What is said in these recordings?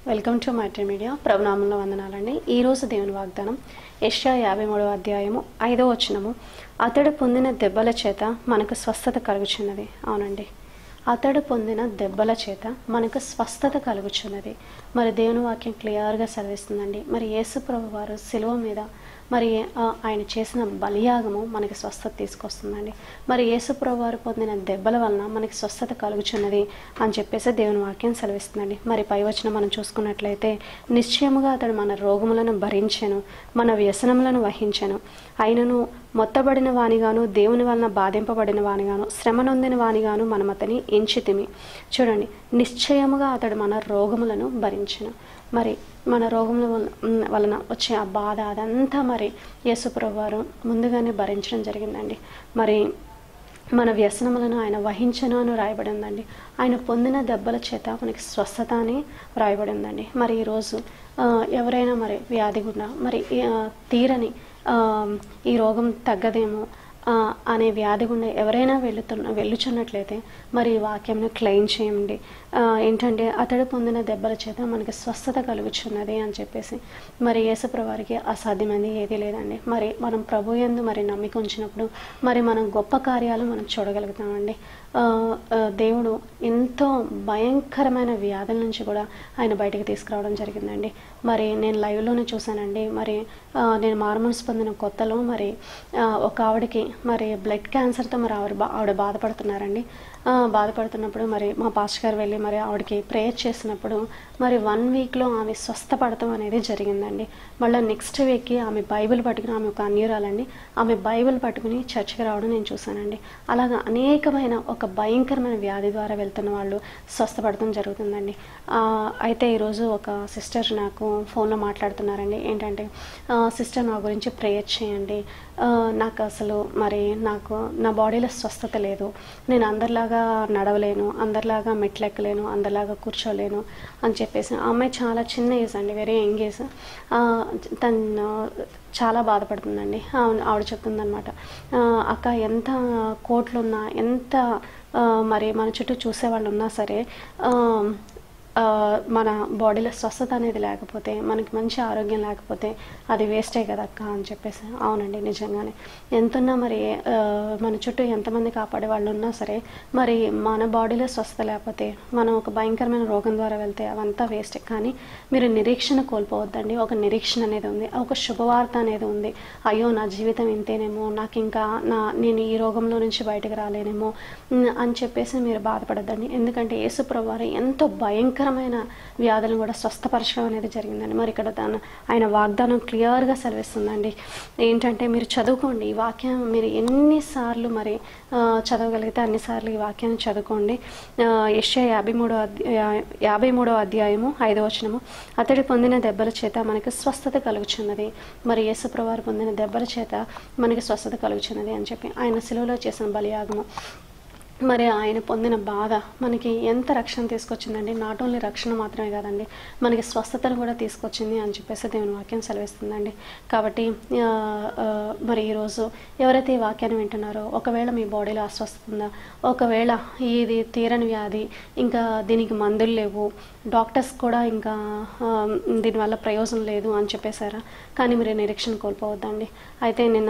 welcome to Maitri media ప్రభునామంలో వందనాలండి ఈరోజు దేవుని వాగ్దానం యెషయా యాభై మూడవ అధ్యాయము ఐదవ వచనము అతడు పొందిన దెబ్బల చేత మనకు స్వస్థత కలుగుచున్నది అవునండి అతడు పొందిన దెబ్బల చేత మనకు స్వస్థత కలుగుచున్నది మరి దేవుని వాక్యం క్లియర్గా సెలవిస్తుందండి మరి యేసు ప్రభు వారు శిలువ మీద మరి ఆ, ఆయన చేసిన బలియాగము మనకి స్వస్థత తీసుకొస్తుందండి మరి యేసుప్రభు వారు పొందిన దెబ్బల వలన మనకి స్వస్థత కలుగుచున్నది అని చెప్పేసి దేవుని వాక్యం సెలవిస్తుందండి మరి పై వచ్చిన మనం చూసుకున్నట్లయితే నిశ్చయముగా అతడు మన రోగములను భరించెను మన వ్యసనములను వహించెను ఆయనను మొత్తబడిన వానిగాను దేవుని వలన బాధింపబడిన వానిగాను శ్రమ నొందిన వానిగాను మనం అతని ఎంచితిమి చూడండి నిశ్చయముగా అతడు మన రోగములను భరించెను మరి మన రోగముల వలన- ఉమ్, వలన వచ్చే ఆ బాధ అదంతా మరి యేసుప్రభు వారు ముందుగానే భరించడం జరిగిందండి మరి మన వ్యసనములను ఆయన వహించను అని రాయబడి ఉందండి ఆయన పొందిన దెబ్బల చేత మనకి స్వస్థత అని రాయబడి ఉందండి మరి ఈరోజు ఆ, ఎవరైనా మరి వ్యాధి గుండా మరి ఆ, తీరని ఆ, ఈ రోగం తగ్గదేమో ఆ, అనే వ్యాధి గుండా ఎవరైనా వెళుతున్న వెళ్ళుచున్నట్లయితే మరి ఈ వాక్యంను క్లెయిమ్ చేయండి ఆ, ఏంటంటే అతడు పొందిన దెబ్బల చేత మనకి స్వస్థత కలుగుచున్నది అని చెప్పేసి మరి యేసుప్రభు వారికి అసాధ్యమైనది ఏదీ లేదండి మరి మనం ప్రభు యందు మరి నమ్మిక ఉంచినప్పుడు మరి మనం గొప్ప కార్యాలు మనం చూడగలుగుతామండి ఆ, ఆ, దేవుడు ఎంతో భయంకరమైన వ్యాధుల నుంచి కూడా ఆయన బయటకు తీసుకురావడం జరిగిందండి మరి నేను లైవ్లోనే చూశానండి మరి ఆ, నేను మార్మల్స్ పొందిన కొత్తలో మరి ఆ, ఒక ఆవిడకి మరి బ్లడ్ క్యాన్సర్తో మరి ఆవిడ బా- ఆవిడ బాధపడుతున్నారండి ఆ, బాధపడుతున్నప్పుడు మరి మా పాస్టర్ గారు వెళ్ళి మరి ఆవిడకి ప్రేయర్ చేసినప్పుడు మరి వన్ వీక్లో ఆమె స్వస్థపడటం అనేది జరిగిందండి మళ్ళీ నెక్స్ట్ వీక్కి ఆమె బైబిల్ పట్టుకుని ఆమె ఒక అన్యురాలండి ఆమె బైబిల్ పట్టుకుని చర్చికి రావడం నేను చూశానండి అలాగా అనేకమైన ఒక భయంకరమైన వ్యాధి ద్వారా వెళ్తున్న వాళ్ళు స్వస్థపడటం జరుగుతుందండి ఆ, అయితే ఈరోజు ఒక సిస్టర్ నాకు ఫోన్లో మాట్లాడుతున్నారండి ఏంటంటే సిస్టర్ నా గురించి ప్రేయర్ చేయండి ఆ, నాకు అసలు మరి నాకు నా బాడీలో స్వస్థత లేదు నేను అందరిలాగా నడవలేను అందరిలాగా మెట్లు ఎక్కలేను అందరిలాగా కూర్చోలేను అని చెప్పేసి ఆ అమ్మాయి చాలా చిన్న ఏజ్ అండి వెరీ యంగ్ ఏజ్ తను చాలా బాధపడుతుందండి ఆవిడ ఆవిడ చెప్తుందనమాట అక్క ఎంత కోట్లు ఉన్నా ఎంత ఆ, మరి మన చుట్టూ చూసేవాళ్ళు ఉన్నా సరే ఆ, ఆ, మన బాడీలో స్వస్థత అనేది లేకపోతే మనకి మంచి ఆరోగ్యం లేకపోతే అది వేస్టే కదా అక్క అని చెప్పేసి అవునండి నిజంగానే ఎంతున్నా మరి ఆ, మన చుట్టూ ఎంతమంది కాపాడే వాళ్ళు ఉన్నా సరే మరి మన బాడీలో స్వస్థత లేకపోతే మనం ఒక భయంకరమైన రోగం ద్వారా వెళ్తే అవంతా వేస్టే కానీ మీరు నిరీక్షణ కోల్పోవద్దండి ఒక నిరీక్షణ అనేది ఉంది ఒక శుభవార్త అనేది ఉంది అయ్యో నా జీవితం ఇంతేనేమో నాకు ఇంకా నా నేను ఈ రోగంలో నుంచి బయటకు రాలేనేమో ఉమ్, అని చెప్పేసి మీరు బాధపడద్దండి ఎందుకంటే యేసుప్రభు వారు ఎంతో భయంకరమైన వ్యాధులను కూడా స్వస్థపరచడం అనేది జరిగిందండి మరి ఇక్కడ దాని ఆయన వాగ్దానం క్లియర్గా సెలవిస్తుందండి ఏంటంటే మీరు చదువుకోండి ఈ వాక్యం మీరు ఎన్నిసార్లు మరి ఆ, చదవగలిగితే అన్నిసార్లు ఈ వాక్యాన్ని చదువుకోండి యశ్య యాభై మూడో అధ్యాయ యాభై మూడో అధ్యాయము ఐదో వచనము అతడి పొందిన దెబ్బల చేత మనకి స్వస్థత కలుగుచున్నది మరి యేసుప్రవారు పొందిన దెబ్బల చేత మనకి స్వస్థత కలుగుచున్నది అని చెప్పి ఆయన శిలువలో చేసిన బలియాగము మరి ఆయన పొందిన బాధ మనకి ఎంత రక్షణ తీసుకొచ్చిందండి నాట్ ఓన్లీ రక్షణ మాత్రమే కాదండి మనకి స్వస్థతను కూడా తీసుకొచ్చింది అని చెప్పేసి దేవుని వాక్యం సెలవిస్తుందండి కాబట్టి ఆ, ఆ, మరి ఈరోజు ఎవరైతే ఈ వాక్యాన్ని వింటున్నారో ఒకవేళ మీ బాడీలో అస్వస్థత ఉందా ఒకవేళ ఇది తీరని వ్యాధి ఇంకా దీనికి మందులు లేవు డాక్టర్స్ కూడా ఇంకా ఆ, దీనివల్ల ప్రయోజనం లేదు అని చెప్పేశారా కానీ మీరు నిరీక్షణ కోల్పోవద్దండి అయితే నిన్న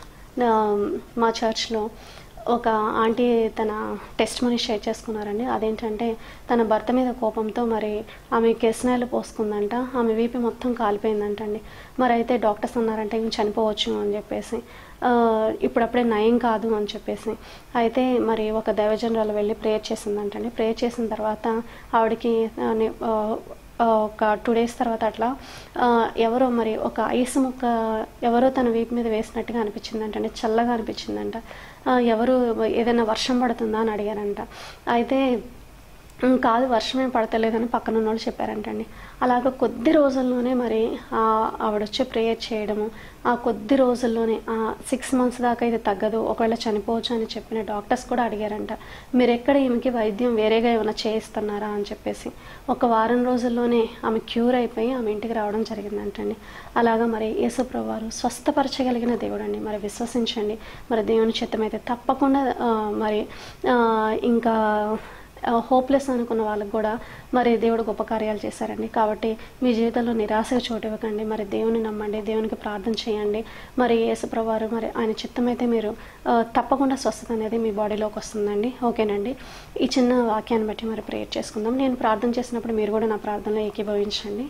ఆ, మా చర్చ్లో ఒక ఆంటీ తన టెస్ట్ మనీ షేర్ చేసుకున్నారండి అదేంటంటే తన భర్త మీద కోపంతో మరి ఆమె కెస్నాయిలు పోసుకుందంట ఆమె వీపీ మొత్తం కాలిపోయిందంట అండి మరి అయితే డాక్టర్స్ అన్నారంటే ఇవి చనిపోవచ్చు అని చెప్పేసి ఆ, ఇప్పుడప్పుడే నయం కాదు అని చెప్పేసి అయితే మరి ఒక దైవజనరాలు వెళ్ళి ప్రేయర్ చేసిందంటండి ప్రేయర్ చేసిన తర్వాత ఆవిడకి ఆ, ని- ఆ, ఆ, ఒక టూ డేస్ తర్వాత అట్లా ఆ, ఎవరో మరి ఒక ఐస్ ముక్క ఎవరో తన వీపు మీద వేసినట్టుగా అనిపించిందంట అంటే చల్లగా అనిపించిందంట ఆ, ఎవరు ఏదైనా వర్షం పడుతుందా అని అడిగారంట అయితే "ఉమ్, కాదు వర్షం ఏం పడతలేదని పక్కన ఉన్న వాళ్ళు చెప్పారంటండి అలాగ కొద్ది రోజుల్లోనే మరి ఆ, ఆవిడ వచ్చి ప్రేయర్ చేయడము ఆ కొద్ది రోజుల్లోనే సిక్స్ మంత్స్ దాకా ఇది తగ్గదు ఒకవేళ చనిపోవచ్చు అని చెప్పిన డాక్టర్స్ కూడా అడిగారంట మీరు ఎక్కడ ఈమెకి వైద్యం వేరేగా ఏమైనా చేయిస్తున్నారా అని చెప్పేసి ఒక వారం రోజుల్లోనే ఆమె క్యూర్ అయిపోయి ఆమె ఇంటికి రావడం జరిగిందంటండి అలాగా మరి యేసుప్రభు వారు స్వస్థపరచగలిగిన దేవుడు అండి మరి విశ్వసించండి మరి దేవుని చిత్తమైతే తప్పకుండా ఆ, మరి ఆ, ఇంకా హోప్లెస్ అనుకున్న వాళ్ళకు కూడా మరి దేవుడు గొప్ప కార్యాలు చేశారండి కాబట్టి మీ జీవితంలో నిరాశగా చోటు ఇవ్వకండి మరి దేవుని నమ్మండి దేవునికి ప్రార్థన చేయండి మరి యేసుప్రభు వారు మరి ఆయన చిత్తమైతే మీరు ఆ, తప్పకుండా స్వస్థత అనేది మీ బాడీలోకి వస్తుందండి ఓకేనండి ఈ చిన్న వాక్యాన్ని బట్టి మరి ప్రేయర్ చేసుకుందాం నేను ప్రార్థన చేసినప్పుడు మీరు కూడా నా ప్రార్థనలో ఏకీభవించండి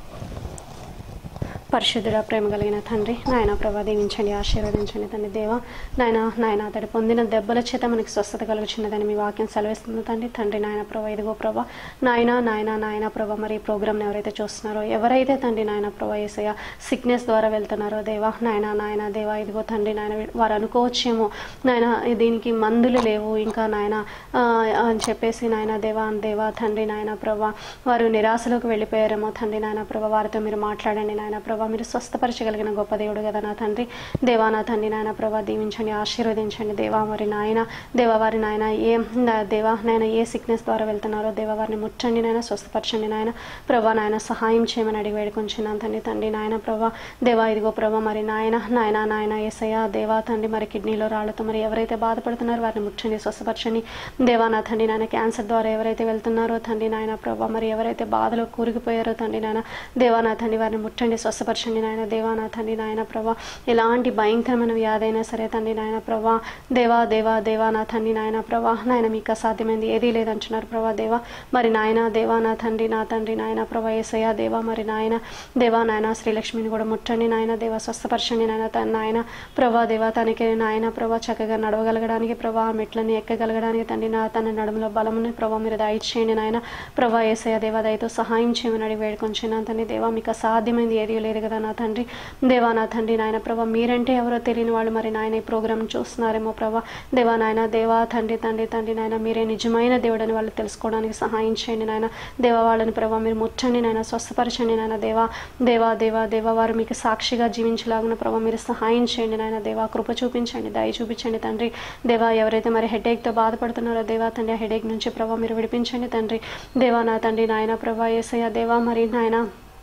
పరిశుద్ధుడ ప్రేమ కలిగిన తండ్రి నాయన ప్రభా దీవించండి ఆశీర్వదించండి తండ్రి దేవ నాయన నాయన అతడు పొందిన దెబ్బల చేత మనకి స్వస్థత కలుగుచున్నదని మీ వాక్యం సెలవిస్తుంది తండ్రి తండ్రి నాయన ప్రభా ఇదిగో ప్రభా నాయన నాయన నాయన ప్రభా మరి ఈ ప్రోగ్రామ్ని ఎవరైతే చూస్తున్నారో ఎవరైతే తండ్రి నాయన ప్రభా ఏసయ్య సిక్నెస్ ద్వారా వెళ్తున్నారో దేవా నాయన నాయన దేవా ఇదిగో తండ్రి నాయన వారు అనుకోవచ్చేమో నాయన దీనికి మందులు లేవు ఇంకా నాయన ఆ, అని చెప్పేసి నాయన దేవా దేవా తండ్రి నాయన ప్రభా వారు నిరాశలోకి వెళ్ళిపోయారేమో తండ్రి నాయన ప్రభా వారితో మీరు మాట్లాడండి నాయన ప్రభా మీరు స్వస్థపరచగలిగిన గొప్ప దేవుడు కదా నా తండ్రి దేవా నా తండ్రి నాయన ప్రభా దీవించండి ఆశీర్వదించండి దేవా మరి నాయన దేవా వారి నాయన ఏ నా దేవా నాయన ఏ సిక్నెస్ ద్వారా వెళ్తున్నారో దేవా వారిని ముట్టండి నాయన స్వస్థపరచండి నాయన ప్రభా నాయన సహాయం చేయమని అడిగి వేడుకొంచున్నాను తండ్రి తండ్రి నాయన ప్రభా దేవా ఇదిగో ప్రభా మరి నాయన నాయన నాయన ఏసయ్య దేవా తండ్రి మరి కిడ్నీలో రాళ్లతో మరి ఎవరైతే బాధపడుతున్నారో వారిని ముట్టండి స్వస్థపరచండి దేవా నా తండ్రి నాయన క్యాన్సర్ ద్వారా ఎవరైతే వెళ్తున్నారో తండ్రి నాయన ప్రభా మరి ఎవరైతే బాధలో కూరుకుపోయారో తండ్రి నాయన దేవా నా తండ్రి వారిని ముట్టండి స్వస్థపరచండి నాయన దేవా నా తండ్రి నాయన ప్రభా ఎలాంటి భయంకరమైన వ్యాధి అయినా సరే తండ్రి నాయన ప్రభా దేవా దేవా దేవా నా తండ్రి నాయన ప్రభా నాయన మీకు అసాధ్యమైంది ఏదీ లేదంటున్నారు ప్రభా దేవా మరి నాయన దేవా నా తండ్రి నా తండ్రి నాయన ప్రభా ఏసయ్య దేవా మరి నాయన దేవా నాయన శ్రీలక్ష్మిని కూడా ముట్టండి నాయన దేవా స్వస్థపరచండి నాయన తన నాయన ప్రభా దేవా తనకి నాయన ప్రభా చక్కగా నడవగలగడానికి ప్రభా ఆ మెట్లని ఎక్కగలగడానికి తండ్రి నా తన నడుములో బలముని ప్రభా మీరు దయచేయండి నాయన ప్రభా ఏసయ్య దేవా దయతో సహాయం చేయమని అడిగి వేడుకొంచున్నాను తండ్రి దేవా మీకు అసాధ్యమైంది ఏది లేదు కదా నా తండ్రి దేవా నా తండ్రి నాయన ప్రభా మీరంటే ఎవరో తెలియని వాళ్ళు మరి నాయన ఈ ప్రోగ్రామ్ చూస్తున్నారేమో ప్రభా దేవా నాయన దేవా తండ్రి తండ్రి తండ్రి నాయన మీరే నిజమైన దేవుడని వాళ్ళు తెలుసుకోవడానికి సహాయం చేయండి నాయన దేవా వాళ్ళని ప్రభా మీరు ముట్టండి నాయన స్వస్థపరచండి నాయన దేవా దేవా దేవా దేవా వారు మీకు సాక్షిగా జీవించలాగిన ప్రభా మీరు సహాయం చేయండి నాయన దేవా కృప చూపించండి దయ చూపించండి తండ్రి దేవా ఎవరైతే మరి హెడేక్తో బాధపడుతున్నారో దేవా తండ్రి ఆ హెడేక్ నుంచి ప్రభా మీరు విడిపించండి తండ్రి దేవా నా తండ్రి నాయన ప్రభా ఏసయ్య దేవా మరి నాయన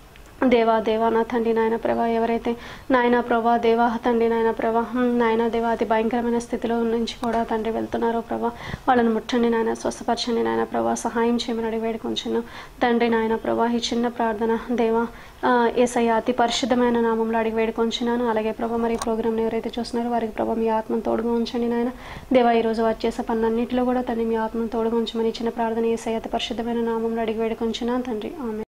దేవా దేవా నా తండ్రి నాయన ప్రభా ఎవరైతే నాయన ప్రభా దేవా తండ్రి నాయన ప్రభా హ్మ్, నాయన దేవా అతి భయంకరమైన స్థితిలో నుంచి కూడా తండ్రి వెళ్తున్నారో ప్రభా వాళ్ళని ముట్టండి నాయన స్వస్థపరచండి నాయన ప్రభా సహాయం చేయమని అడిగి వేడుకొంచున్నాం తండ్రి నాయన ప్రభా ఈ చిన్న ప్రార్థన దేవా ఆ, ఏసయ్య అతి పరిశుద్ధమైన నామంలో అడిగి వేడుకొంచున్నాను అలాగే ప్రభా మరి ఈ ప్రోగ్రామ్ని ఎవరైతే చూస్తున్నారో వారికి ప్రభా మీ ఆత్మను తోడుగా ఉంచండి నాయన దేవా ఈ రోజు వారు చేసే పనులన్నింటిలో కూడా తండ్రి మీ ఆత్మను తోడుగా ఉంచమని ఇచ్చిన ప్రార్థన ఏసయ్య అతి పరిశుద్ధమైన నామంలో అడిగి వేడుకొంచున్నాను తండ్రి ఆమె